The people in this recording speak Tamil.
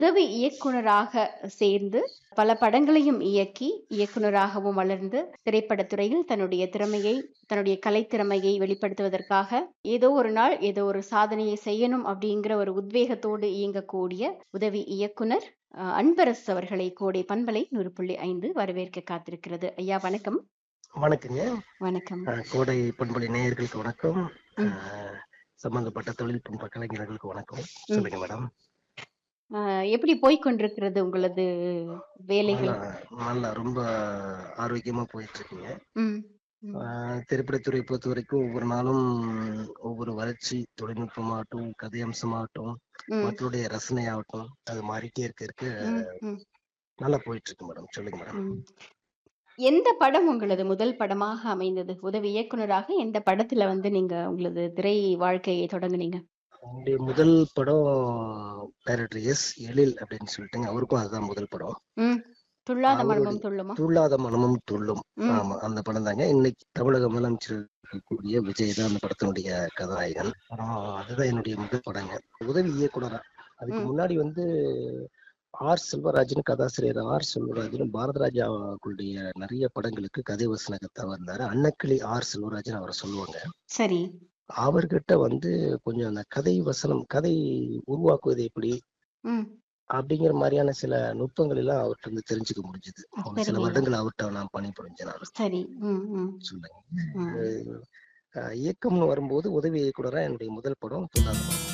உதவி இயக்குனராக சேர்ந்து பல படங்களையும் இயக்கி இயக்குனராகவும் வளர்ந்து திரைப்படத் துறையில் தன்னுடைய திறமையை தன்னுடைய கலைத்திறமையை வெளிப்படுத்துவதற்காக ஏதோ ஒரு நாள் ஏதோ ஒரு சாதனையை செய்யணும் அப்படிங்கிற ஒரு உத்வேகத்தோடு இயங்கக்கூடிய உதவி இயக்குனர் அஹ், அன்பரசு அவர்களை கோடை பண்பலை நூறு புள்ளி ஐந்து வரவேற்க காத்திருக்கிறது ஐயா வணக்கம் வணக்கங்க வணக்கம் அஹ் கோடை பண்பொழி நேயர்களுக்கு வணக்கம் ம். அஹ் சம்பந்தப்பட்ட தொழில்நுட்ப கலைஞர்களுக்கு வணக்கம் சொல்லுங்க மேடம் அஹ், எப்படி போய்க் கொண்டிருக்கிறது உங்களது வேலைகள் நல்லா நல்லா ரொம்ப ஆரோக்கியமா போயிட்டு இருக்குங்க ம், ம், அஹ் திரைப்படத்துறை பொறுத்த வரைக்கும் ஒவ்வொரு நாளும் ஒவ்வொரு வளர்ச்சி தொழில்நுட்பமாகட்டும் கதை அம்சமாகட்டும் ம், மக்களுடைய ரசனை ஆகட்டும் அது மாறிட்டே இருக்க இருக்க ம், ம், நல்லா போயிட்டு இருக்கு மேடம் சொல்லுங்க மேடம் ம். எந்த படம் உங்களது முதல் படமாக அமைந்தது உதவி இயக்குனராக எந்த படத்துல வந்து நீங்க உங்களது திரை வாழ்க்கையை தொடங்குனீங்க என்னுடைய முதல் படம் டைரக்டர் எஸ் எழில் அப்படின்னு சொல்லிட்டுங்க அவருக்கும் அதுதான் முதல் படம் ம் துள்ளாத அவருடைய- மனமும் துள்ளுமா துள்ளாத மனமும் துள்ளும் ம், ஆமா அந்த படம் தாங்க இன்னைக்கு தமிழக முதலமைச்சர் இருக்கக்கூடிய விஜய் தான் அந்த படத்தினுடைய கதாநாயகன் அப்புறம் அதுதான் என்னுடைய முதல் படங்க உதவி இயக்குனரா அதுக்கு ம். முன்னாடி வந்து ஆர் செல்வராஜன் கதாசிரியர் ஆர் செல்வராஜன் பாரதராஜாவுடைய நிறைய படங்களுக்கு கதை வசனகத்தா வந்தாரு அன்னக்கிளி ஆர் செல்வராஜன் அவரை சொல்லுவாங்க சரி அவர்கிட்ட வந்து கொஞ்சம் அந்த கதை வசனம் கதை உருவாக்குவது எப்படி ம் அப்படிங்கிற மாதிரியான சில நுட்பங்கள் எல்லாம் அவர்கிட்ட இருந்து தெரிஞ்சுக்க முடிஞ்சது சில சரிங்க வருடங்கள் அவர்கிட்ட நான் பணிபுரிஞ்சேன் நான் சரி ம் ம் சொல்லுங்க ம் அஹ் இயக்கம்னு வரும்போது உதவி இயக்குனரா என்னுடைய முதல் படம் துள்ளாத மனம்.